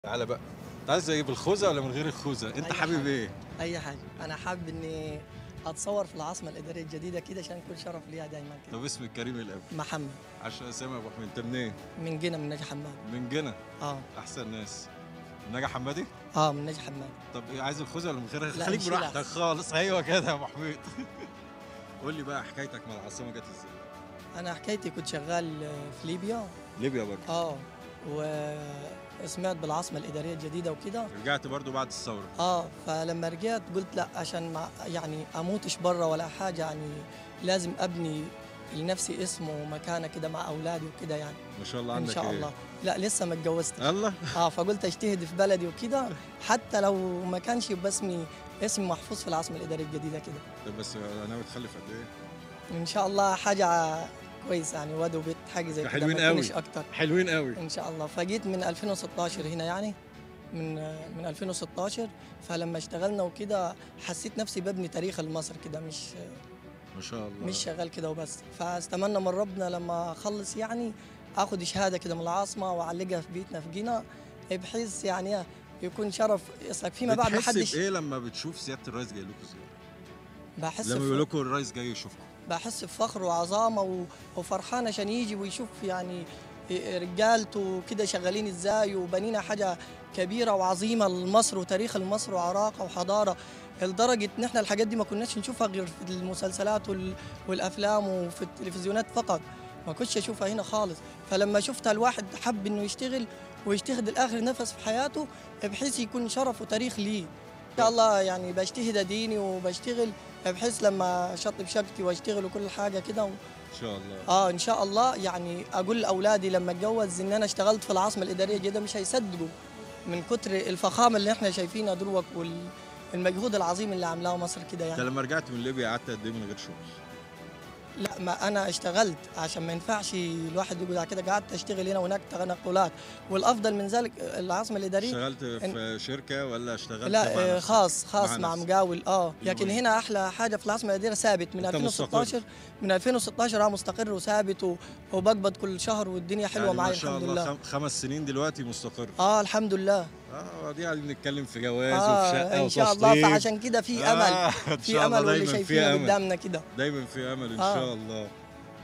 تعالى بقى انت عايز ايه بالخوذه ولا من غير الخوذه انت أي حابب حاجة. ايه اي حاجه انا حابب اني اتصور في العاصمه الاداريه الجديده كده عشان يكون شرف ليها دايما كده طب اسمك كريم الاول محمد عشان اسامه ابو حميد انت منين من جنة من نجا حماد من جنة اه احسن ناس نجا حمادي اه من نجا حماد طب ايه عايز الخوذه ولا من غيرها لا، خليك نشيلها براحتك أحسن. خالص ايوه كده يا ابو حميد قول لي بقى حكايتك مع العاصمه جت ازاي انا حكايتي كنت شغال في ليبيا ليبيا برضه اه وسمعت بالعاصمه الاداريه الجديده وكده رجعت برضه بعد الثوره اه فلما رجعت قلت لا عشان ما يعني اموتش بره ولا حاجه يعني لازم ابني لنفسي اسم ومكانه كده مع اولادي وكده يعني ما شاء الله ان عندك شاء ايه الله لا لسه ما اتجوزتش الله اه فقلت اجتهد في بلدي وكده حتى لو ما كانش يبقى اسمي اسمي محفوظ في العاصمه الاداريه الجديده كده طب بس ناوي تخلف قد ايه ان شاء الله حاجه كويس يعني واد وبيت حاجه زي كده حلوين ما يكونش قوي. اكتر حلوين قوي ان شاء الله فجيت من 2016 هنا يعني من من 2016 فلما اشتغلنا وكده حسيت نفسي ببني تاريخ لمصر كده مش ما شاء الله مش شغال كده وبس فاستمنا من ربنا لما اخلص يعني اخد شهاده كده من العاصمه واعلقها في بيتنا في جنة بحيث يعني يكون شرف يصلك فيما بعد ما بتحس حدش بايه لما بتشوف سياده الرئيس جاي لكم ازاي بحس لما بف- بيقول لكم الرئيس جاي يشوفكم بحس بفخر وعظامه و- وفرحان عشان يجي ويشوف يعني رجالته كده شغالين ازاي وبنينا حاجه كبيره وعظيمه لمصر وتاريخ لمصر وعراقه وحضاره لدرجه ان احنا الحاجات دي ما كناش نشوفها غير في المسلسلات وال- والافلام وفي التلفزيونات فقط ما كنتش اشوفها هنا خالص فلما شفتها الواحد حب انه يشتغل ويجتهد لاخر نفس في حياته بحيث يكون شرف وتاريخ ليه ان شاء الله يعني بجتهد اديني وبشتغل بحيث لما شطب شقتي واشتغل وكل حاجه كده و... ان شاء الله اه ان شاء الله يعني اقول لاولادي لما اتجوز ان انا اشتغلت في العاصمه الاداريه الجديده مش هيصدقوا من كتر الفخامه اللي احنا شايفينها دروك والمجهود العظيم اللي عاملاه مصر كده انت يعني لما رجعت من ليبيا قعدت قد ايه من غير شغل لا ما انا اشتغلت عشان ما ينفعش الواحد يقول على كده قعدت اشتغل هنا وهناك تنقلات والافضل من ذلك العاصمه الاداريه اشتغلت في شركه ولا اشتغلت لا مع آه، نفسك؟ خاص خاص مع مع نفسك. مقاول اه لكن المهم. هنا احلى حاجه في العاصمه الاداريه ثابت من أنت 2016 من 2016 اه مستقر وثابت و- وبقبض كل شهر والدنيا حلوه يعني معايا ما شاء الحمد الله لله خم- خمس سنين دلوقتي مستقر اه الحمد لله اه دي يعني بنتكلم في جواز آه وفي شقه ان شاء الله وتشطيب. فعشان كده في آه، امل إن في شاء الله امل واللي دايماً في شايفينه أمل. قدامنا كده دايما في امل ان آه. شاء الله